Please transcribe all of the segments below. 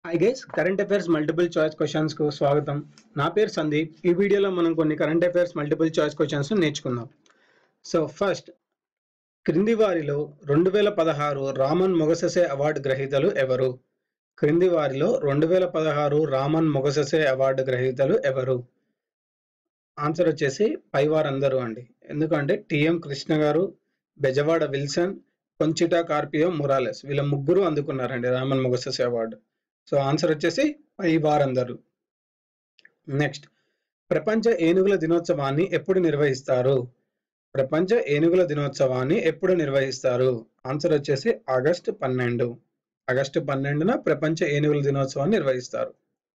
hi guys current affairs multiple choice questions కు స్వాగతం నా పేరు సందీప్ ఈ వీడియోలో మనం కొన్ని current affairs multiple choice questions నేర్చుకుందాం సో ఫస్ట్ క్రింది వారిలో రెండు వేల పదహారు రామన్ మొగసెసే అవార్డు గ్రహీతలు ఎవరు క్రింది వారిలో రెండు వేల పదహారు రామన్ మొగసెసే అవార్డు గ్రహీతలు ఎవరు ఆన్సర్ వచ్చేసి పైవారందరూ అండి ఎందుకంటే టిఎం కృష్ణ గారు బెజవాడ విల్సన్ కొంచిటా కార్పియో మురాలెస్ వీళ్ళ ముగ్గురు అందుకున్నారండి Ramon Magsaysay award so answer వచ్చేసి పై వారందరూ నెక్స్ట్ ప్రపంచ ఏనుగుల దినోత్సవాన్ని ఎప్పుడు నిర్వహిస్తారు ప్రపంచ ఏనుగుల దినోత్సవాన్ని ఎప్పుడు నిర్వహిస్తారు ఆన్సర్ వచ్చేసి ఆగస్టు పన్నెండు ఆగస్టు పన్నెండున ప్రపంచ ఏనుగుల దినోత్సవాన్ని నిర్వహిస్తారు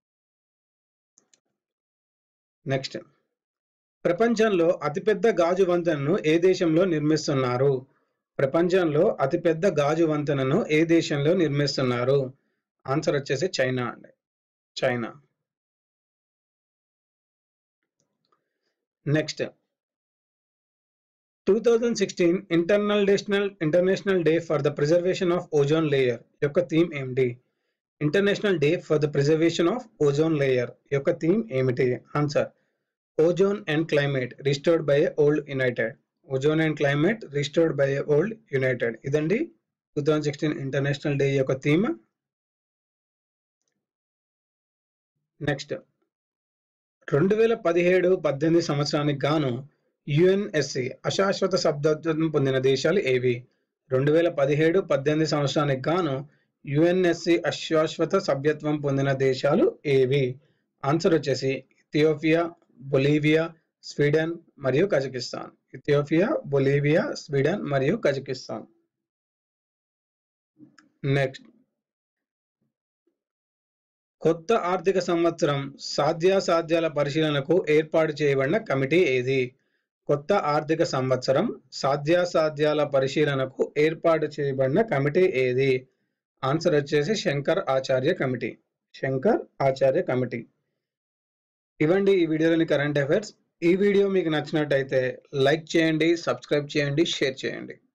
నెక్స్ట్ ప్రపంచంలో అతిపెద్ద గాజు వంతెనను ఏ దేశంలో నిర్మిస్తున్నారు ప్రపంచంలో అతిపెద్ద గాజు వంతెనను ఏ దేశంలో నిర్మిస్తున్నారు ఆన్సర్ వచ్చేసి చైనా అండి China next two thousand sixteen internal national international day for the preservation of ozone layer యొక్క థీమ్ ఏమిటి international day for the preservation of ozone layer యొక్క థీమ్ ఏమిటి answer ozone and climate restored by world united ozone and climate restored by world united ఇదండి two thousand sixteen international day యొక్క theme next రెండు వేల పదిహేడు పద్దెనిమిది సంవత్సరానికి గాను యుఎన్ఎస్సి అశాశ్వత శబ్దత్వం పొందిన దేశాలు ఏవి రెండు వేల పదిహేడు పద్దెనిమిది సంవత్సరానికి గాను యుఎన్ఎస్సి అశాశ్వత సభ్యత్వం పొందిన దేశాలు ఏవి ఆన్సర్ వచ్చేసి ఇథియోపియా బొలీవియా స్వీడన్ మరియు కజకిస్తాన్ ఇథియోపియా బొలీవియా స్వీడన్ మరియు కజకిస్తాన్ నెక్స్ట్ కొత్త ఆర్థిక సంవత్సరం సాధ్యాసాధ్యాల పరిశీలనకు ఏర్పాటు చేయబడిన కమిటీ ఏది కొత్త ఆర్థిక సంవత్సరం సాధ్యాసాధ్యాల పరిశీలనకు ఏర్పాటు చేయబడిన కమిటీ ఏది ఆన్సర్ వచ్చేసి శంకర్ ఆచార్య కమిటీ శంకర్ ఆచార్య కమిటీ ఇవ్వండి ఈ వీడియోలోని కరెంట్ అఫైర్స్ ఈ వీడియో మీకు నచ్చినట్టయితే లైక్ చేయండి సబ్స్క్రైబ్ చేయండి షేర్ చేయండి